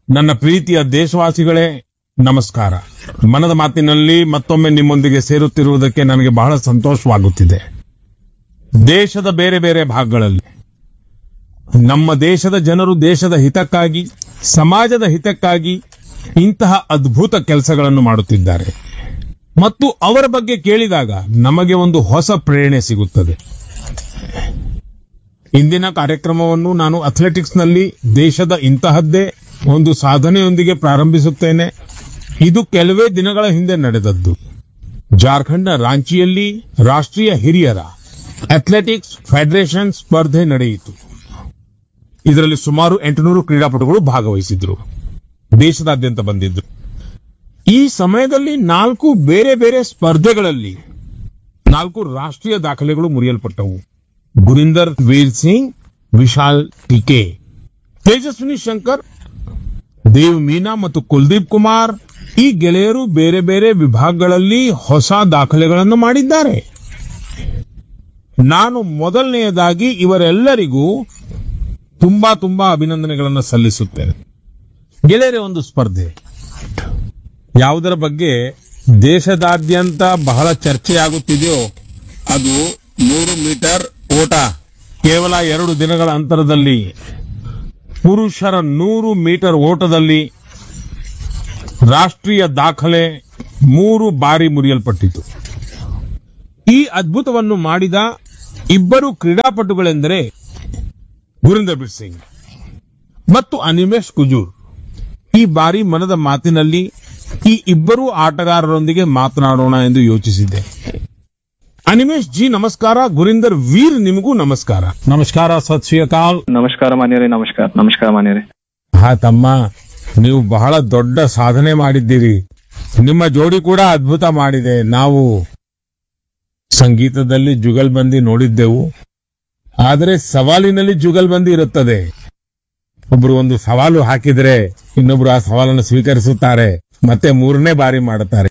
ನನ್ನ ಪ್ರೀತಿಯ ದೇಶವಾಸಿಗಳೇ ನಮಸ್ಕಾರ ಮನದ ಮಾತಿನಲ್ಲಿ ಮತ್ತೊಮ್ಮೆ ನಿಮ್ಮೊಂದಿಗೆ ಸೇರುತ್ತಿರುವುದಕ್ಕೆ ನನಗೆ ಬಹಳ ಸಂತೋಷವಾಗುತ್ತಿದೆ ದೇಶದ ಬೇರೆ ಬೇರೆ ಭಾಗಗಳಲ್ಲಿ ನಮ್ಮ ದೇಶದ ಜನರು ದೇಶದ ಹಿತಕ್ಕಾಗಿ ಸಮಾಜದ ಹಿತಕ್ಕಾಗಿ ಇಂತಹ ಅದ್ಭುತ ಕೆಲಸಗಳನ್ನು ಮಾಡುತ್ತಿದ್ದಾರೆ ಮತ್ತು ಅವರ ಬಗ್ಗೆ ಕೇಳಿದಾಗ ನಮಗೆ ಒಂದು ಹೊಸ ಪ್ರೇರಣೆ ಸಿಗುತ್ತದೆ ಇಂದಿನ ಕಾರ್ಯಕ್ರಮವನ್ನು ನಾನು ಅಥ್ಲೆಟಿಕ್ಸ್ನಲ್ಲಿ ದೇಶದ ಇಂತಹದ್ದೇ ಒಂದು ಸಾಧನೆಯೊಂದಿಗೆ ಪ್ರಾರಂಭಿಸುತ್ತೇನೆ ಇದು ಕೆಲವೇ ದಿನಗಳ ಹಿಂದೆ ನಡೆದದ್ದು ಜಾರ್ಖಂಡ್ನ ರಾಂಚಿಯಲ್ಲಿ ರಾಷ್ಟ್ರೀಯ ಹಿರಿಯರ ಅಥ್ಲೆಟಿಕ್ಸ್ ಫೆಡರೇಷನ್ ಸ್ಪರ್ಧೆ ನಡೆಯಿತು ಇದರಲ್ಲಿ ಸುಮಾರು ಎಂಟುನೂರು ಕ್ರೀಡಾಪಟುಗಳು ಭಾಗವಹಿಸಿದ್ರು ದೇಶದಾದ್ಯಂತ ಬಂದಿದ್ರು ಈ ಸಮಯದಲ್ಲಿ ನಾಲ್ಕು ಬೇರೆ ಬೇರೆ ಸ್ಪರ್ಧೆಗಳಲ್ಲಿ ನಾಲ್ಕು ರಾಷ್ಟ್ರೀಯ ದಾಖಲೆಗಳು ಮುರಿಯಲ್ಪಟ್ಟವು ಗುರಿಂದರ್ ವೀರ್ ಸಿಂಗ್ ವಿಶಾಲ್ ಟಿಕೆ ತೇಜಸ್ವಿನಿ ಶಂಕರ್ ದೇವ್ ಮೀನಾ ಮತ್ತು ಕುಲ್ದೀಪ್ ಕುಮಾರ್ ಈ ಗೆಳೆಯರು ಬೇರೆ ಬೇರೆ ವಿಭಾಗಗಳಲ್ಲಿ ಹೊಸ ದಾಖಲೆಗಳನ್ನು ಮಾಡಿದ್ದಾರೆ ನಾನು ಮೊದಲನೆಯದಾಗಿ ಇವರೆಲ್ಲರಿಗೂ ತುಂಬಾ ತುಂಬಾ ಅಭಿನಂದನೆಗಳನ್ನು ಸಲ್ಲಿಸುತ್ತೇನೆ ಗೆಳೆಯರೇ ಒಂದು ಸ್ಪರ್ಧೆ ಯಾವುದರ ಬಗ್ಗೆ ದೇಶದಾದ್ಯಂತ ಬಹಳ ಚರ್ಚೆ ಆಗುತ್ತಿದೆಯೋ ಅದು ನೂರು ಮೀಟರ್ ಓಟ ಕೇವಲ ಎರಡು ದಿನಗಳ ಅಂತರದಲ್ಲಿ ಪುರುಷರ ನೂರು ಮೀಟರ್ ಓಟದಲ್ಲಿ ರಾಷ್ಟ್ರೀಯ ದಾಖಲೆ ಮೂರು ಬಾರಿ ಮುರಿಯಲ್ಪಟ್ಟಿತು ಈ ಅದ್ಭುತವನ್ನು ಮಾಡಿದ ಇಬ್ಬರು ಕ್ರೀಡಾಪಟುಗಳೆಂದರೆ ಗುರಿಂದರ್ ಬೀರ್ ಸಿಂಗ್ ಮತ್ತು ಅನಿಮೇಶ್ ಕುಜೂರ್ ಈ ಬಾರಿ ಮನದ ಮಾತಿನಲ್ಲಿ ಈ ಇಬ್ಬರು ಆಟಗಾರರೊಂದಿಗೆ ಮಾತನಾಡೋಣ ಎಂದು ಯೋಚಿಸಿದ್ದೆ ಅನಿಮೇಶ್ ಜಿ ನಮಸ್ಕಾರ ಗುರಿಂದರ್ ವೀರ್ ನಿಮಗೂ ನಮಸ್ಕಾರ ನಮಸ್ಕಾರ ಸತ್ ಶ್ರೀ ಅಕಾಲ್ ನಮಸ್ಕಾರ ಮಾನ್ಯರೇ ನಮಸ್ಕಾರ ನಮಸ್ಕಾರ ಮಾನ್ಯರೇ ಹಾ ತಮ್ಮ ನೀವು ಬಹಳ ದೊಡ್ಡ ಸಾಧನೆ ಮಾಡಿದ್ದೀರಿ ನಿಮ್ಮ ಜೋಡಿ ಕೂಡ ಅದ್ಭುತ ಮಾಡಿದೆ ನಾವು ಸಂಗೀತದಲ್ಲಿ ಜುಗಲ್ಬಂದಿ ನೋಡಿದ್ದೆವು ಆದರೆ ಸವಾಲಿನಲ್ಲಿ ಜುಗಲ್ಬಂದಿ ಇರುತ್ತದೆ ಒಬ್ರು ಒಂದು ಸವಾಲು ಹಾಕಿದ್ರೆ ಇನ್ನೊಬ್ರು ಆ ಸವಾಲನ್ನು ಸ್ವೀಕರಿಸುತ್ತಾರೆ ಮತ್ತೆ ಮೂರನೇ ಬಾರಿ ಮಾಡುತ್ತಾರೆ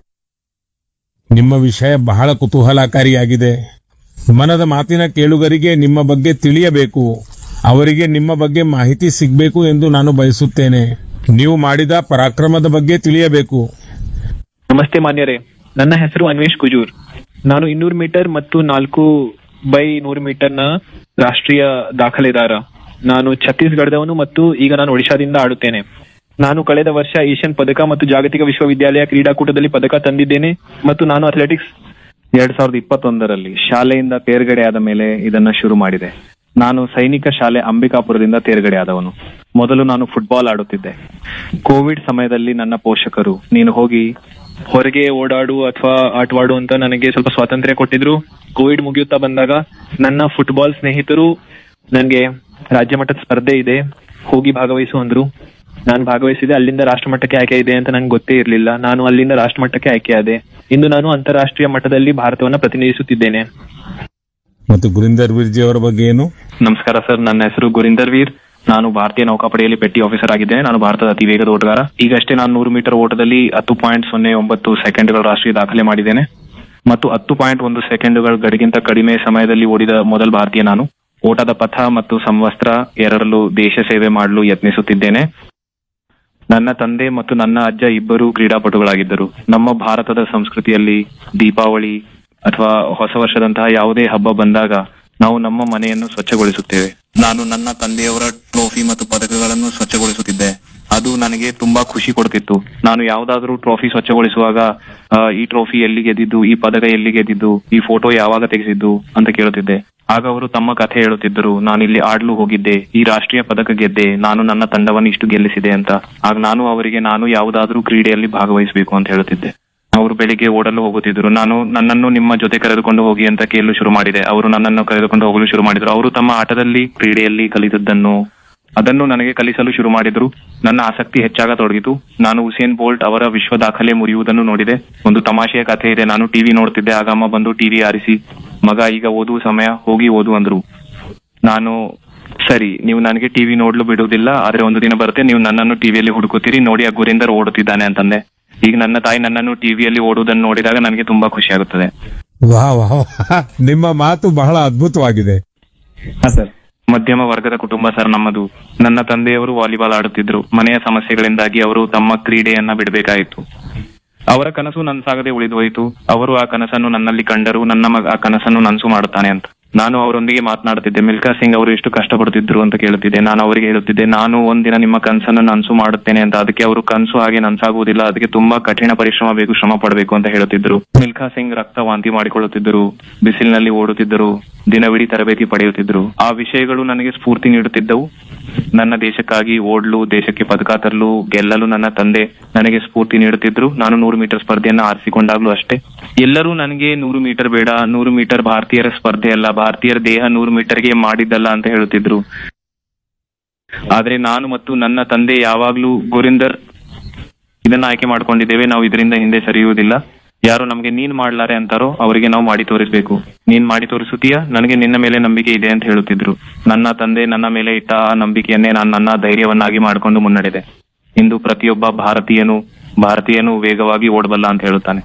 ನಿಮ್ಮ ವಿಷಯ ಬಹಳ ಕುತೂಹಲಕಾರಿಯಾಗಿದೆ ಮನದ ಮಾತಿನ ಕೇಳುಗರಿಗೆ ನಿಮ್ಮ ಬಗ್ಗೆ ತಿಳಿಯಬೇಕು ಅವರಿಗೆ ನಿಮ್ಮ ಬಗ್ಗೆ ಮಾಹಿತಿ ಸಿಗಬೇಕು ಎಂದು ನಾನು ಬಯಸುತ್ತೇನೆ ನೀವು ಮಾಡಿದ ಪರಾಕ್ರಮದ ಬಗ್ಗೆ ತಿಳಿಯಬೇಕು ನಮಸ್ತೆ ಮಾನ್ಯರೇ ನನ್ನ ಹೆಸರು ಅನ್ವೇಶ್ ಕುಜೂರ್ ನಾನು ಇನ್ನೂರು ಮೀಟರ್ ಮತ್ತು ನಾಲ್ಕು ಬೈ ನೂರು ಮೀಟರ್ನ ರಾಷ್ಟ್ರೀಯ ದಾಖಲೆದಾರ ನಾನು ಛತ್ತೀಸ್ಗಢದವನು ಮತ್ತು ಈಗ ನಾನು ಒಡಿಶಾದಿಂದ ಆಡುತ್ತೇನೆ ನಾನು ಕಳೆದ ವರ್ಷ ಏಷ್ಯನ್ ಪದಕ ಮತ್ತು ಜಾಗತಿಕ ವಿಶ್ವವಿದ್ಯಾಲಯ ಕ್ರೀಡಾಕೂಟದಲ್ಲಿ ಪದಕ ತಂದಿದ್ದೇನೆ ಮತ್ತು ನಾನು ಅಥ್ಲೆಟಿಕ್ಸ್ ಎರಡ್ ಸಾವಿರದ ಇಪ್ಪತ್ತೊಂದರಲ್ಲಿ ಶಾಲೆಯಿಂದ ತೇರ್ಗಡೆ ಆದ ಮೇಲೆ ಇದನ್ನ ಶುರು ಮಾಡಿದೆ ನಾನು ಸೈನಿಕ ಶಾಲೆ ಅಂಬಿಕಾಪುರದಿಂದ ತೇರ್ಗಡೆ ಆದವನು ಮೊದಲು ನಾನು ಫುಟ್ಬಾಲ್ ಆಡುತ್ತಿದ್ದೆ ಕೋವಿಡ್ ಸಮಯದಲ್ಲಿ ನನ್ನ ಪೋಷಕರು ನೀನು ಹೋಗಿ ಹೊರಗೆ ಓಡಾಡು ಅಥವಾ ಆಟವಾಡು ಅಂತ ನನಗೆ ಸ್ವಲ್ಪ ಸ್ವಾತಂತ್ರ್ಯ ಕೊಟ್ಟಿದ್ರು ಕೋವಿಡ್ ಮುಗಿಯುತ್ತಾ ಬಂದಾಗ ನನ್ನ ಫುಟ್ಬಾಲ್ ಸ್ನೇಹಿತರು ನನಗೆ ರಾಜ್ಯ ಮಟ್ಟದ ಸ್ಪರ್ಧೆ ಇದೆ ಹೋಗಿ ಭಾಗವಹಿಸು ಅಂದ್ರು ನಾನು ಭಾಗವಹಿಸಿದೆ ಅಲ್ಲಿಂದ ರಾಷ್ಟ್ರ ಮಟ್ಟಕ್ಕೆ ಆಯ್ಕೆ ಇದೆ ಅಂತ ನಂಗೆ ಗೊತ್ತೇ ಇರಲಿಲ್ಲ ನಾನು ಅಲ್ಲಿಂದ ರಾಷ್ಟ್ರ ಮಟ್ಟಕ್ಕೆ ಆಯ್ಕೆಯಾದೆ ಇಂದು ನಾನು ಅಂತಾರಾಷ್ಟ್ರೀಯ ಮಟ್ಟದಲ್ಲಿ ಭಾರತವನ್ನ ಪ್ರತಿನಿಧಿಸುತ್ತಿದ್ದೇನೆ ಮತ್ತು ಗುರಿಂದರ್ ವೀರ್ಜಿ ಅವರ ಬಗ್ಗೆ ಏನು ನಮಸ್ಕಾರ ಸರ್ ನನ್ನ ಹೆಸರು ಗುರಿಂದರ್ ವೀರ್ ನಾನು ಭಾರತೀಯ ನೌಕಾಪಡೆಯಲ್ಲಿ ಪೆಟ್ಟಿ ಆಫೀಸರ್ ಆಗಿದ್ದೇನೆ ನಾನು ಭಾರತದ ಅತಿ ವೇಗದ ಓಟಗಾರ ಈಗಷ್ಟೇ ನಾನು ನೂರು ಮೀಟರ್ ಓಟದಲ್ಲಿ ಹತ್ತು ಪಾಯಿಂಟ್ ಸೊನ್ನೆ ಒಂಬತ್ತು ಸೆಕೆಂಡ್ಗಳ ರಾಷ್ಟ್ರೀಯ ದಾಖಲೆ ಮಾಡಿದ್ದೇನೆ ಮತ್ತು ಹತ್ತು ಪಾಯಿಂಟ್ ಒಂದು ಸೆಕೆಂಡ್ಗಳ ಗಡಿಗಿಂತ ಕಡಿಮೆ ಸಮಯದಲ್ಲಿ ಓಡಿದ ಮೊದಲ ಭಾರತೀಯ ನಾನು ಓಟದ ಪಥ ಮತ್ತು ಸಂವಸ್ತ್ರ ಎರಡರಲ್ಲೂ ದೇಶ ಸೇವೆ ಮಾಡಲು ಯತ್ನಿಸುತ್ತಿದ್ದೇನೆ ನನ್ನ ತಂದೆ ಮತ್ತು ನನ್ನ ಅಜ್ಜ ಇಬ್ಬರು ಕ್ರೀಡಾಪಟುಗಳಾಗಿದ್ದರು ನಮ್ಮ ಭಾರತದ ಸಂಸ್ಕೃತಿಯಲ್ಲಿ ದೀಪಾವಳಿ ಅಥವಾ ಹೊಸ ವರ್ಷದಂತಹ ಯಾವುದೇ ಹಬ್ಬ ಬಂದಾಗ ನಾವು ನಮ್ಮ ಮನೆಯನ್ನು ಸ್ವಚ್ಛಗೊಳಿಸುತ್ತೇವೆ ನಾನು ನನ್ನ ತಂದೆಯವರ ಟ್ರೋಫಿ ಮತ್ತು ಪದಕಗಳನ್ನು ಸ್ವಚ್ಛಗೊಳಿಸುತ್ತಿದ್ದೆ ಅದು ನನಗೆ ತುಂಬಾ ಖುಷಿ ಕೊಡ್ತಿತ್ತು ನಾನು ಯಾವ್ದಾದ್ರೂ ಟ್ರೋಫಿ ಸ್ವಚ್ಛಗೊಳಿಸುವಾಗ ಆ, ಈ ಟ್ರೋಫಿ ಎಲ್ಲಿ ಗೆದ್ದಿದ್ದು ಈ ಪದಕ ಎಲ್ಲಿ ಗೆದ್ದಿದ್ದು ಈ ಫೋಟೋ ಯಾವಾಗ ತೆಗೆಸಿದ್ದು ಅಂತ ಕೇಳುತ್ತಿದ್ದೆ ಆಗ ಅವರು ತಮ್ಮ ಕಥೆ ಹೇಳುತ್ತಿದ್ದರು ನಾನು ಇಲ್ಲಿ ಆಡ್ಲು ಹೋಗಿದ್ದೆ ಈ ರಾಷ್ಟ್ರೀಯ ಪದಕ ಗೆದ್ದೆ ನಾನು ನನ್ನ ತಂಡವನ್ನು ಇಷ್ಟು ಗೆಲ್ಲಿಸಿದೆ ಅಂತ ಆಗ ನಾನು ಅವರಿಗೆ ನಾನು ಯಾವುದಾದ್ರೂ ಕ್ರೀಡೆಯಲ್ಲಿ ಭಾಗವಹಿಸಬೇಕು ಅಂತ ಹೇಳುತ್ತಿದ್ದೆ ಅವರು ಬೆಳಿಗ್ಗೆ ಓಡಲು ಹೋಗುತ್ತಿದ್ರು ನಾನು ನನ್ನನ್ನು ನಿಮ್ಮ ಜೊತೆ ಕರೆದುಕೊಂಡು ಹೋಗಿ ಅಂತ ಕೇಳಲು ಶುರು ಮಾಡಿದೆ ಅವರು ನನ್ನನ್ನು ಕರೆದುಕೊಂಡು ಹೋಗಲು ಶುರು ಮಾಡಿದ್ರು ಅವರು ತಮ್ಮ ಆಟದಲ್ಲಿ ಕ್ರೀಡೆಯಲ್ಲಿ ಕಲಿತದ್ದನ್ನು ಅದನ್ನು ನನಗೆ ಕಲಿಸಲು ಶುರು ಮಾಡಿದ್ರು ನನ್ನ ಆಸಕ್ತಿ ಹೆಚ್ಚಾಗತೊಡಗಿತು ನಾನು ಉಸೇನ್ ಬೋಲ್ಟ್ ಅವರ ವಿಶ್ವ ದಾಖಲೆ ಮುರಿಯುವುದನ್ನು ನೋಡಿದೆ ಒಂದು ತಮಾಷೆಯ ಕಥೆ ಇದೆ ನಾನು ಟಿವಿ ನೋಡ್ತಿದ್ದೆ ಆಗ ಅಮ್ಮ ಬಂದು ಟಿವಿ ಆರಿಸಿ ಮಗ ಈಗ ಓದುವ ಸಮಯ ಹೋಗಿ ಓದು ಅಂದ್ರು ನಾನು ಸರಿ ನೀವು ನನಗೆ ಟಿವಿ ನೋಡ್ಲು ಬಿಡುವುದಿಲ್ಲ ಆದ್ರೆ ಒಂದು ದಿನ ಬರುತ್ತೆ ನೀವು ನನ್ನನ್ನು ಟಿವಿಯಲ್ಲಿ ಹುಡುಕುತ್ತೀರಿ ನೋಡಿ ಆ ಗುರಿಂದರ್ ಓಡುತ್ತಿದ್ದಾನೆ ಅಂತಂದೆ ಈಗ ನನ್ನ ತಾಯಿ ನನ್ನನ್ನು ಟಿವಿಯಲ್ಲಿ ಓಡುವುದನ್ನು ನೋಡಿದಾಗ ನನಗೆ ತುಂಬಾ ಖುಷಿ ಆಗುತ್ತದೆ ವಾ ವಾ ವಾ. ನಿಮ್ಮ ಮಾತು ಬಹಳ ಅದ್ಭುತವಾಗಿದೆ ಹಾ ಸರ್ ಮಧ್ಯಮ ವರ್ಗದ ಕುಟುಂಬ ಸರ್ ನಮ್ಮದು ನನ್ನ ತಂದೆಯವರು ವಾಲಿಬಾಲ್ ಆಡುತ್ತಿದ್ರು ಮನೆಯ ಸಮಸ್ಯೆಗಳಿಂದಾಗಿ ಅವರು ತಮ್ಮ ಕ್ರೀಡೆಯನ್ನ ಬಿಡಬೇಕಾಯಿತು ಅವರ ಕನಸು ನನ್ಸಾಗದೆ ಉಳಿದು ಹೋಯಿತು ಅವರು ಆ ಕನಸನ್ನು ನನ್ನಲ್ಲಿ ಕಂಡರು ನನ್ನ ಮಗ ಆ ಕನಸನ್ನು ನನ್ಸು ಮಾಡುತ್ತಾನೆ ಅಂತ ನಾನು ಅವರೊಂದಿಗೆ ಮಾತನಾಡುತ್ತಿದ್ದೆ ಮಿಲ್ಕಾ ಸಿಂಗ್ ಅವರು ಎಷ್ಟು ಕಷ್ಟಪಡುತ್ತಿದ್ರು ಅಂತ ಕೇಳುತ್ತಿದ್ದೆ ನಾನು ಅವರಿಗೆ ಹೇಳುತ್ತಿದ್ದೆ ನಾನು ಒಂದಿನ ನಿಮ್ಮ ಕನಸನ್ನು ನನ್ಸು ಮಾಡುತ್ತೇನೆ ಅಂತ ಅದಕ್ಕೆ ಅವರು ಕನಸು ಹಾಗೆ ನನ್ಸಾಗುವುದಿಲ್ಲ ಅದಕ್ಕೆ ತುಂಬಾ ಕಠಿಣ ಪರಿಶ್ರಮ ಬೇಕು ಶ್ರಮ ಪಡಬೇಕು ಅಂತ ಹೇಳುತ್ತಿದ್ರು ಮಿಲ್ಕಾ ಸಿಂಗ್ ರಕ್ತ ವಾಂತಿ ಮಾಡಿಕೊಳ್ಳುತ್ತಿದ್ದರು ಬಿಸಿಲಿನಲ್ಲಿ ಓಡುತ್ತಿದ್ದರು ದಿನವಿಡೀ ತರಬೇತಿ ಪಡೆಯುತ್ತಿದ್ರು ಆ ವಿಷಯಗಳು ನನಗೆ ಸ್ಫೂರ್ತಿ ನೀಡುತ್ತಿದ್ದವು ನನ್ನ ದೇಶಕ್ಕಾಗಿ ಓಡ್ಲು ದೇಶಕ್ಕೆ ಪದಕ ತರಲು ಗೆಲ್ಲಲು ನನ್ನ ತಂದೆ ನನಗೆ ಸ್ಫೂರ್ತಿ ನೀಡುತ್ತಿದ್ರು ನಾನು ನೂರು ಮೀಟರ್ ಸ್ಪರ್ಧೆಯನ್ನ ಆರಿಸಿಕೊಂಡಾಗ್ಲೂ ಅಷ್ಟೇ ಎಲ್ಲರೂ ನನಗೆ ನೂರು ಮೀಟರ್ ಬೇಡ ನೂರು ಮೀಟರ್ ಭಾರತೀಯರ ಸ್ಪರ್ಧೆ ಅಲ್ಲ ಭಾರತೀಯರ ದೇಹ ನೂರು ಮೀಟರ್ಗೆ ಮಾಡಿದ್ದಲ್ಲ ಅಂತ ಹೇಳುತ್ತಿದ್ರು ಆದ್ರೆ ನಾನು ಮತ್ತು ನನ್ನ ತಂದೆ ಯಾವಾಗ್ಲೂ ಗುರಿಂದರ್ ಇದನ್ನ ಆಯ್ಕೆ ಮಾಡ್ಕೊಂಡಿದ್ದೇವೆ ನಾವು ಇದರಿಂದ ಹಿಂದೆ ಸರಿಯುವುದಿಲ್ಲ ಯಾರು ನಮ್ಗೆ ನೀನ್ ಮಾಡ್ಲಾರೆ ಅಂತಾರೋ ಅವರಿಗೆ ನಾವು ಮಾಡಿ ತೋರಿಸ್ಬೇಕು ನೀನ್ ಮಾಡಿ ತೋರಿಸುತ್ತೀಯಾ ನನಗೆ ನಿನ್ನ ಮೇಲೆ ನಂಬಿಕೆ ಇದೆ ಅಂತ ಹೇಳುತ್ತಿದ್ರು ನನ್ನ ತಂದೆ ನನ್ನ ಮೇಲೆ ಇಟ್ಟ ಆ ನಂಬಿಕೆಯನ್ನೇ ನಾನು ನನ್ನ ಧೈರ್ಯವನ್ನಾಗಿ ಮಾಡಿಕೊಂಡು ಮುನ್ನಡೆದೆ ಇಂದು ಪ್ರತಿಯೊಬ್ಬ ಭಾರತೀಯನು ಭಾರತೀಯನು ವೇಗವಾಗಿ ಓಡಬಲ್ಲ ಅಂತ ಹೇಳುತ್ತಾನೆ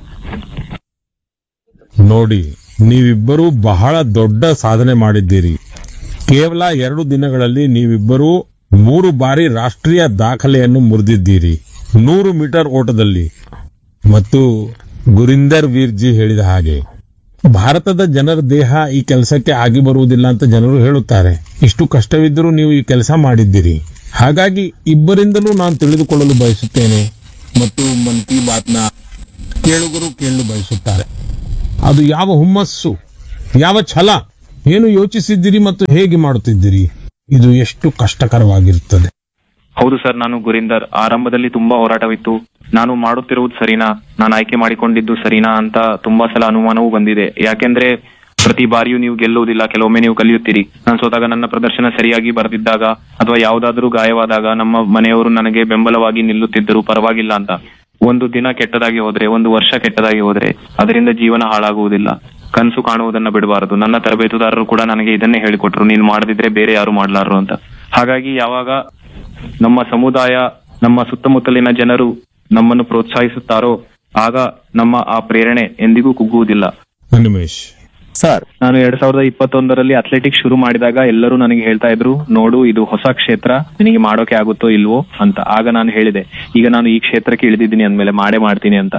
ನೋಡಿ ನೀವಿಬ್ಬರೂ ಬಹಳ ದೊಡ್ಡ ಸಾಧನೆ ಮಾಡಿದ್ದೀರಿ ಕೇವಲ ಎರಡು ದಿನಗಳಲ್ಲಿ ನೀವಿಬ್ಬರೂ ಮೂರು ಬಾರಿ ರಾಷ್ಟ್ರೀಯ ದಾಖಲೆಯನ್ನು ಮುರಿದಿದ್ದೀರಿ ನೂರು ಮೀಟರ್ ಓಟದಲ್ಲಿ ಮತ್ತು ಗುರಿಂದರ್ ವೀರ್ಜಿ ಹೇಳಿದ ಹಾಗೆ ಭಾರತದ ಜನರ ದೇಹ ಈ ಕೆಲಸಕ್ಕೆ ಆಗಿ ಬರುವುದಿಲ್ಲ ಅಂತ ಜನರು ಹೇಳುತ್ತಾರೆ ಇಷ್ಟು ಕಷ್ಟವಿದ್ದರೂ ನೀವು ಈ ಕೆಲಸ ಮಾಡಿದ್ದೀರಿ ಹಾಗಾಗಿ ಇಬ್ಬರಿಂದಲೂ ನಾನು ತಿಳಿದುಕೊಳ್ಳಲು ಬಯಸುತ್ತೇನೆ ಮತ್ತು ಮನ್ ಕಿ ಬಾತ್ನ ಕೇಳುಗರು ಕೇಳಲು ಬಯಸುತ್ತಾರೆ ಅದು ಯಾವ ಹುಮ್ಮಸ್ಸು ಯಾವ ಛಲ ಏನು ಯೋಚಿಸಿದ್ದೀರಿ ಮತ್ತು ಹೇಗೆ ಮಾಡುತ್ತಿದ್ದೀರಿ ಇದು ಎಷ್ಟು ಕಷ್ಟಕರವಾಗಿರುತ್ತದೆ ಹೌದು ಸರ್ ನಾನು ಗುರಿಂದರ್ ಆರಂಭದಲ್ಲಿ ತುಂಬಾ ಹೋರಾಟವಿತ್ತು ನಾನು ಮಾಡುತ್ತಿರುವುದು ಸರಿನಾ ನಾನು ಆಯ್ಕೆ ಮಾಡಿಕೊಂಡಿದ್ದು ಸರಿನಾ ಅಂತ ತುಂಬಾ ಸಲ ಅನುಮಾನವೂ ಬಂದಿದೆ ಯಾಕೆಂದ್ರೆ ಪ್ರತಿ ಬಾರಿಯೂ ನೀವು ಗೆಲ್ಲುವುದಿಲ್ಲ ಕೆಲವೊಮ್ಮೆ ನೀವು ಕಲಿಯುತ್ತೀರಿ ನಾನು ಸೋತಾಗ ನನ್ನ ಪ್ರದರ್ಶನ ಸರಿಯಾಗಿ ಬರೆದಿದ್ದಾಗ ಅಥವಾ ಯಾವುದಾದ್ರೂ ಗಾಯವಾದಾಗ ನಮ್ಮ ಮನೆಯವರು ನನಗೆ ಬೆಂಬಲವಾಗಿ ನಿಲ್ಲುತ್ತಿದ್ದರು ಪರವಾಗಿಲ್ಲ ಅಂತ ಒಂದು ದಿನ ಕೆಟ್ಟದಾಗಿ ಹೋದ್ರೆ ಒಂದು ವರ್ಷ ಕೆಟ್ಟದಾಗಿ ಹೋದ್ರೆ ಅದರಿಂದ ಜೀವನ ಹಾಳಾಗುವುದಿಲ್ಲ ಕನಸು ಕಾಣುವುದನ್ನ ಬಿಡಬಾರದು ನನ್ನ ತರಬೇತುದಾರರು ಕೂಡ ನನಗೆ ಇದನ್ನೇ ಹೇಳಿಕೊಟ್ರು ನೀನು ಮಾಡದಿದ್ರೆ ಬೇರೆ ಯಾರು ಮಾಡ್ಲಾರು ಅಂತ ಹಾಗಾಗಿ ಯಾವಾಗ ನಮ್ಮ ಸಮುದಾಯ ನಮ್ಮ ಸುತ್ತಮುತ್ತಲಿನ ಜನರು ನಮ್ಮನ್ನು ಪ್ರೋತ್ಸಾಹಿಸುತ್ತಾರೋ ಆಗ ನಮ್ಮ ಆ ಪ್ರೇರಣೆ ಎಂದಿಗೂ ಕುಗ್ಗುವುದಿಲ್ಲ ನಿಮೇಶ್ ಸರ್ ನಾನು ಎರಡ್ ಸಾವಿರದ ಇಪ್ಪತ್ತೊಂದರಲ್ಲಿ ಅಥ್ಲೆಟಿಕ್ಸ್ ಶುರು ಮಾಡಿದಾಗ ಎಲ್ಲರೂ ನನಗೆ ಹೇಳ್ತಾ ಇದ್ರು ನೋಡು ಇದು ಹೊಸ ಕ್ಷೇತ್ರ ನಿನಗೆ ಮಾಡೋಕೆ ಆಗುತ್ತೋ ಇಲ್ವೋ ಅಂತ ಆಗ ನಾನು ಹೇಳಿದೆ ಈಗ ನಾನು ಈ ಕ್ಷೇತ್ರಕ್ಕೆ ಇಳಿದಿದ್ದೀನಿ ಅಂದ್ಮೇಲೆ ಮಾಡೇ ಮಾಡ್ತೀನಿ ಅಂತ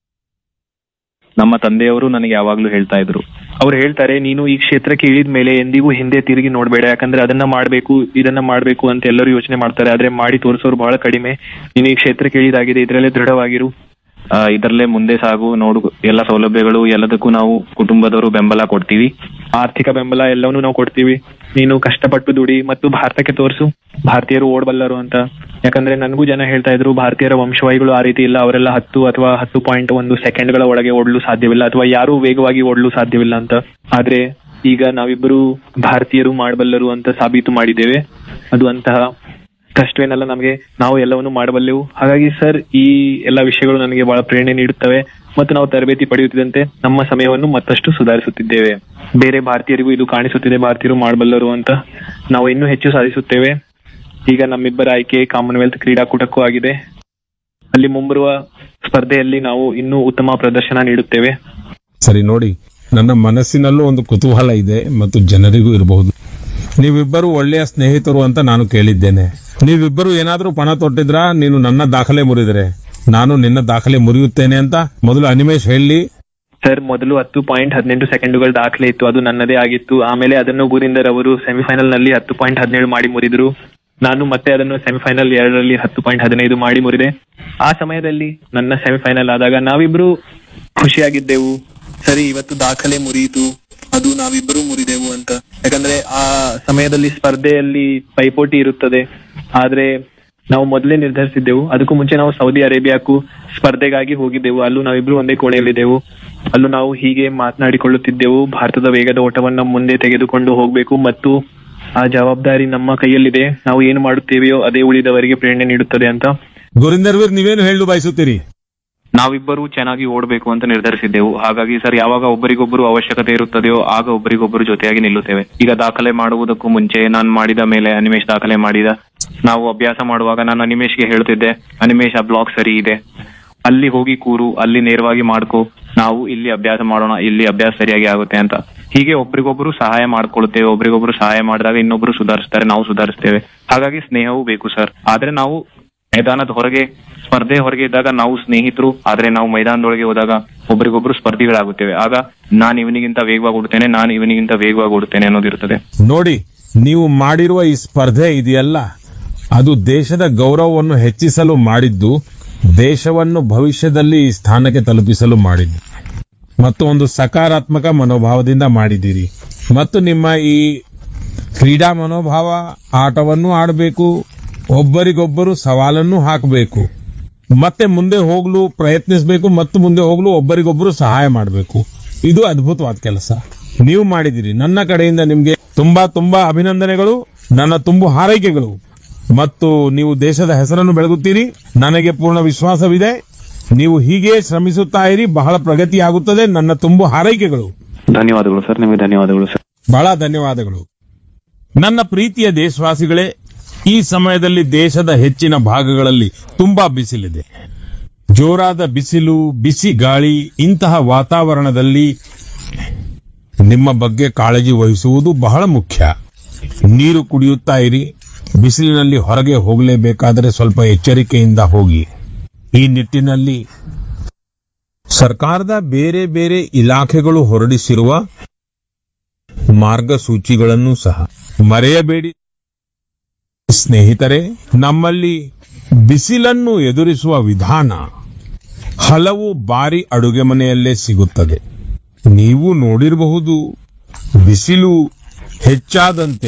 ನಮ್ಮ ತಂದೆಯವರು ನನಗೆ ಯಾವಾಗ್ಲೂ ಹೇಳ್ತಾ ಇದ್ರು ಅವ್ರು ಹೇಳ್ತಾರೆ ನೀನು ಈ ಕ್ಷೇತ್ರಕ್ಕೆ ಇಳಿದ ಮೇಲೆ ಎಂದಿಗೂ ಹಿಂದೆ ತಿರುಗಿ ನೋಡ್ಬೇಡ ಯಾಕಂದ್ರೆ ಅದನ್ನ ಮಾಡ್ಬೇಕು ಇದನ್ನ ಮಾಡ್ಬೇಕು ಅಂತ ಎಲ್ಲರೂ ಯೋಚನೆ ಮಾಡ್ತಾರೆ ಆದ್ರೆ ಮಾಡಿ ತೋರಿಸೋರು ಬಹಳ ಕಡಿಮೆ ನೀನು ಈ ಕ್ಷೇತ್ರಕ್ಕೆ ಇಳಿದಾಗಿದೆ ಇದರಲ್ಲೇ ದೃಢವಾಗಿರು ಆ, ಇದರಲ್ಲೇ ಮುಂದೆ ಸಾಗು ನೋಡು ಎಲ್ಲ ಸೌಲಭ್ಯಗಳು ಎಲ್ಲದಕ್ಕೂ ನಾವು ಕುಟುಂಬದವರು ಬೆಂಬಲ ಕೊಡ್ತೀವಿ ಆರ್ಥಿಕ ಬೆಂಬಲ ಎಲ್ಲವನ್ನೂ ನಾವು ಕೊಡ್ತೀವಿ ನೀನು ಕಷ್ಟಪಟ್ಟು ದುಡಿ ಮತ್ತು ಭಾರತಕ್ಕೆ ತೋರಿಸು ಭಾರತೀಯರು ಓಡಬಲ್ಲರು ಅಂತ ಯಾಕಂದ್ರೆ ನನಗೂ ಜನ ಹೇಳ್ತಾ ಇದ್ರು ಭಾರತೀಯರ ವಂಶವಾಹಿಗಳು ಆ ರೀತಿ ಇಲ್ಲ ಅವರೆಲ್ಲ ಹತ್ತು ಅಥವಾ ಹತ್ತು ಪಾಯಿಂಟ್ ಒಂದು ಸೆಕೆಂಡ್ಗಳ ಒಳಗೆ ಓಡಲು ಸಾಧ್ಯವಿಲ್ಲ ಅಥವಾ ಯಾರೂ ವೇಗವಾಗಿ ಓಡಲು ಸಾಧ್ಯವಿಲ್ಲ ಅಂತ ಆದ್ರೆ ಈಗ ನಾವಿಬ್ಬರು ಭಾರತೀಯರು ಮಾಡಬಲ್ಲರು ಅಂತ ಸಾಬೀತು ಮಾಡಿದ್ದೇವೆ ಅದು ಅಂತಹ ಕಷ್ಟವೇನಲ್ಲ ನಮಗೆ ನಾವು ಎಲ್ಲವನ್ನು ಮಾಡಬಲ್ಲೆವು ಹಾಗಾಗಿ ಸರ್ ಈ ಎಲ್ಲ ವಿಷಯಗಳು ನನಗೆ ಬಹಳ ಪ್ರೇರಣೆ ನೀಡುತ್ತವೆ ಮತ್ತು ನಾವು ತರಬೇತಿ ಪಡೆಯುತ್ತಿದ್ದಂತೆ ನಮ್ಮ ಸಮಯವನ್ನು ಮತ್ತಷ್ಟು ಸುಧಾರಿಸುತ್ತಿದ್ದೇವೆ ಬೇರೆ ಭಾರತೀಯರಿಗೂ ಇದು ಕಾಣಿಸುತ್ತಿದೆ ಭಾರತೀಯರು ಮಾಡಬಲ್ಲರು ಅಂತ ನಾವು ಇನ್ನೂ ಹೆಚ್ಚು ಸಾಧಿಸುತ್ತೇವೆ ಈಗ ನಮ್ಮಿಬ್ಬರ ಆಯ್ಕೆ ಕಾಮನ್ವೆಲ್ತ್ ಕ್ರೀಡಾಕೂಟಕ್ಕೂ ಆಗಿದೆ ಅಲ್ಲಿ ಮುಂಬರುವ ಸ್ಪರ್ಧೆಯಲ್ಲಿ ನಾವು ಇನ್ನೂ ಉತ್ತಮ ಪ್ರದರ್ಶನ ನೀಡುತ್ತೇವೆ ಸರಿ ನೋಡಿ ನನ್ನ ಮನಸ್ಸಿನಲ್ಲೂ ಒಂದು ಕುತೂಹಲ ಇದೆ ಮತ್ತು ಜನರಿಗೂ ಇರಬಹುದು ನೀವಿಬ್ಬರು ಒಳ್ಳೆಯ ಸ್ನೇಹಿತರು ಅಂತ ನಾನು ಕೇಳಿದ್ದೇನೆ ನೀವಿಬ್ಬರು ಏನಾದ್ರೂ ಪಣ ತೊಟ್ಟಿದ್ರ ನೀನು ನನ್ನ ದಾಖಲೆ ಮುರಿದರೆ ನಾನು ನಿನ್ನ ದಾಖಲೆ ಮುರಿಯುತ್ತೇನೆ ಅಂತ ಮೊದಲು ಅನಿಮೇಶ್ ಹೇಳಿ ಸರ್ ಮೊದಲು ಹತ್ತು ಪಾಯಿಂಟ್ ಹದಿನೆಂಟು ಸೆಕೆಂಡುಗಳ ದಾಖಲೆ ಇತ್ತು ಅದು ನನ್ನದೇ ಆಗಿತ್ತು ಆಮೇಲೆ ಅದನ್ನು ಗುರಿಂದರ್ ಅವರು ಸೆಮಿಫೈನಲ್ ನಲ್ಲಿ ಹತ್ತು ಪಾಯಿಂಟ್ ಹದಿನೇಳು ಮಾಡಿ ಮುರಿದ್ರು ನಾನು ಮತ್ತೆ ಅದನ್ನು ಸೆಮಿಫೈನಲ್ ಎರಡರಲ್ಲಿ ಹತ್ತು ಪಾಯಿಂಟ್ ಹದಿನೈದು ಮಾಡಿ ಮುರಿದೆ ಆ ಸಮಯದಲ್ಲಿ ನನ್ನ ಸೆಮಿಫೈನಲ್ ಆದಾಗ ನಾವಿಬ್ರು ಖುಷಿಯಾಗಿದ್ದೆವು ಸರಿ ಇವತ್ತು ದಾಖಲೆ ಮುರಿಯಿತು ಅದು ನಾವಿಬ್ಬರು ಮುರಿದೆವು ಅಂತ ಯಾಕಂದ್ರೆ ಆ ಸಮಯದಲ್ಲಿ ಸ್ಪರ್ಧೆಯಲ್ಲಿ ಪೈಪೋಟಿ ಇರುತ್ತದೆ ಆದ್ರೆ ನಾವು ಮೊದಲೇ ನಿರ್ಧರಿಸಿದ್ದೆವು ಅದಕ್ಕೂ ಮುಂಚೆ ನಾವು ಸೌದಿ ಅರೇಬಿಯಾಕ್ಕೂ ಸ್ಪರ್ಧೆಗಾಗಿ ಹೋಗಿದ್ದೆವು ಅಲ್ಲೂ ನಾವಿಬ್ರು ಒಂದೇ ಕೋಣೆಯಲ್ಲಿದ್ದೆವು ಅಲ್ಲೂ ನಾವು ಹೀಗೆ ಮಾತನಾಡಿಕೊಳ್ಳುತ್ತಿದ್ದೆವು ಭಾರತದ ವೇಗದ ಓಟವನ್ನ ಮುಂದೆ ತೆಗೆದುಕೊಂಡು ಹೋಗಬೇಕು ಮತ್ತು ಆ ಜವಾಬ್ದಾರಿ ನಮ್ಮ ಕೈಯಲ್ಲಿದೆ ನಾವು ಏನು ಮಾಡುತ್ತೇವೆಯೋ ಅದೇ ಉಳಿದವರಿಗೆ ಪ್ರೇರಣೆ ನೀಡುತ್ತದೆ ಅಂತ ಗುರಿಂದರ್ ವೀರ್ ನೀವೇನು ಹೇಳಲು ಬಯಸುತ್ತೀರಿ ನಾವಿಬ್ಬರು ಚೆನ್ನಾಗಿ ಓಡಬೇಕು ಅಂತ ನಿರ್ಧರಿಸಿದ್ದೆವು ಹಾಗಾಗಿ ಸರ್ ಯಾವಾಗ ಒಬ್ಬರಿಗೊಬ್ಬರು ಅವಶ್ಯಕತೆ ಇರುತ್ತದೆಯೋ ಆಗ ಒಬ್ಬರಿಗೊಬ್ಬರು ಜೊತೆಯಾಗಿ ನಿಲ್ಲುತ್ತೇವೆ ಈಗ ದಾಖಲೆ ಮಾಡುವುದಕ್ಕೂ ಮುಂಚೆ ನಾನು ಮಾಡಿದ ಮೇಲೆ ಅನಿಮೇಶ್ ದಾಖಲೆ ಮಾಡಿದ ನಾವು ಅಭ್ಯಾಸ ಮಾಡುವಾಗ ನಾನು ಅನಿಮೇಶ್ಗೆ ಹೇಳ್ತಿದ್ದೆ ಅನಿಮೇಶ್ ಆ ಬ್ಲಾಕ್ ಸರಿ ಇದೆ ಅಲ್ಲಿ ಹೋಗಿ ಕೂರು ಅಲ್ಲಿ ನೇರವಾಗಿ ಮಾಡ್ಕೋ ನಾವು ಇಲ್ಲಿ ಅಭ್ಯಾಸ ಮಾಡೋಣ ಇಲ್ಲಿ ಅಭ್ಯಾಸ ಸರಿಯಾಗಿ ಆಗುತ್ತೆ ಅಂತ ಹೀಗೆ ಒಬ್ರಿಗೊಬ್ರು ಸಹಾಯ ಮಾಡ್ಕೊಳ್ತೇವೆ ಒಬ್ರಿಗೊಬ್ರು ಸಹಾಯ ಮಾಡಿದಾಗ ಇನ್ನೊಬ್ರು ಸುಧಾರಿಸ್ತಾರೆ ನಾವು ಸುಧಾರಿಸ್ತೇವೆ ಹಾಗಾಗಿ ಸ್ನೇಹವೂ ಬೇಕು ಸರ್ ಆದ್ರೆ ನಾವು ಮೈದಾನದ ಹೊರಗೆ ಸ್ಪರ್ಧೆ ಹೊರಗೆ ಇದ್ದಾಗ ನಾವು ಸ್ನೇಹಿತರು ಆದ್ರೆ ನಾವು ಮೈದಾನದೊಳಗೆ ಹೋದಾಗ ಒಬ್ರಿಗೊಬ್ರು ಸ್ಪರ್ಧಿಗಳಾಗುತ್ತೇವೆ ಆಗ ನಾನು ಇವನಿಗಿಂತ ವೇಗವಾಗಿ ಓಡುತ್ತೇನೆ ನಾನು ಇವನಿಗಿಂತ ವೇಗವಾಗಿ ಓಡುತ್ತೇನೆ ಅನ್ನೋದಿರುತ್ತದೆ ನೋಡಿ ನೀವು ಮಾಡಿರುವ ಈ ಸ್ಪರ್ಧೆ ಇದೆಯಲ್ಲ ಅದು ದೇಶದ ಗೌರವವನ್ನು ಹೆಚ್ಚಿಸಲು ಮಾಡಿದ್ದು ದೇಶವನ್ನು ಭವಿಷ್ಯದಲ್ಲಿ ಈ ಸ್ಥಾನಕ್ಕೆ ತಲುಪಿಸಲು ಮಾಡಿದ್ದು ಮತ್ತು ಒಂದು ಸಕಾರಾತ್ಮಕ ಮನೋಭಾವದಿಂದ ಮಾಡಿದ್ದೀರಿ ಮತ್ತು ನಿಮ್ಮ ಈ ಕ್ರೀಡಾ ಮನೋಭಾವ ಆಟವನ್ನು ಆಡಬೇಕು ಒಬ್ಬರಿಗೊಬ್ಬರು ಸವಾಲನ್ನು ಹಾಕಬೇಕು ಮತ್ತೆ ಮುಂದೆ ಹೋಗಲು ಪ್ರಯತ್ನಿಸಬೇಕು ಮತ್ತು ಮುಂದೆ ಹೋಗಲು ಒಬ್ಬರಿಗೊಬ್ಬರು ಸಹಾಯ ಮಾಡಬೇಕು ಇದು ಅದ್ಭುತವಾದ ಕೆಲಸ ನೀವು ಮಾಡಿದಿರಿ ನನ್ನ ಕಡೆಯಿಂದ ನಿಮಗೆ ತುಂಬಾ ತುಂಬಾ ಅಭಿನಂದನೆಗಳು ನನ್ನ ತುಂಬು ಹಾರೈಕೆಗಳು ಮತ್ತು ನೀವು ದೇಶದ ಹೆಸರನ್ನು ಬೆಳಗುತ್ತೀರಿ ನನಗೆ ಪೂರ್ಣ ವಿಶ್ವಾಸವಿದೆ ನೀವು ಹೀಗೆ ಶ್ರಮಿಸುತ್ತಾ ಇರಿ ಬಹಳ ಪ್ರಗತಿಯಾಗುತ್ತದೆ ನನ್ನ ತುಂಬು ಹಾರೈಕೆಗಳು ಧನ್ಯವಾದಗಳು ಸರ್ ನಿಮಗೆ ಧನ್ಯವಾದಗಳು ಸರ್ ಬಹಳ ಧನ್ಯವಾದಗಳು ನನ್ನ ಪ್ರೀತಿಯ ದೇಶವಾಸಿಗಳೇ ಈ ಸಮಯದಲ್ಲಿ ದೇಶದ ಹೆಚ್ಚಿನ ಭಾಗಗಳಲ್ಲಿ ತುಂಬಾ ಬಿಸಿಲಿದೆ ಜೋರಾದ ಬಿಸಿಲು ಬಿಸಿ ಗಾಳಿ ಇಂತಹ ವಾತಾವರಣದಲ್ಲಿ ನಿಮ್ಮ ಬಗ್ಗೆ ಕಾಳಜಿ ವಹಿಸುವುದು ಬಹಳ ಮುಖ್ಯ ನೀರು ಕುಡಿಯುತ್ತಾ ಇರಿ ಬಿಸಿಲಿನಲ್ಲಿ ಹೊರಗೆ ಹೋಗಲೇಬೇಕಾದರೆ ಸ್ವಲ್ಪ ಎಚ್ಚರಿಕೆಯಿಂದ ಹೋಗಿ ಈ ನಿಟ್ಟಿನಲ್ಲಿ ಸರ್ಕಾರದ ಬೇರೆ ಬೇರೆ ಇಲಾಖೆಗಳು ಹೊರಡಿಸಿರುವ ಮಾರ್ಗಸೂಚಿಗಳನ್ನು ಸಹ ಮರೆಯಬೇಡಿ ಸ್ನೇಹಿತರೆ ನಮ್ಮಲ್ಲಿ ಬಿಸಿಲನ್ನು ಎದುರಿಸುವ ವಿಧಾನ ಹಲವು ಬಾರಿ ಅಡುಗೆ ಮನೆಯಲ್ಲೇ ಸಿಗುತ್ತದೆ ನೀವು ನೋಡಿರಬಹುದು ಬಿಸಿಲು ಹೆಚ್ಚಾದಂತೆ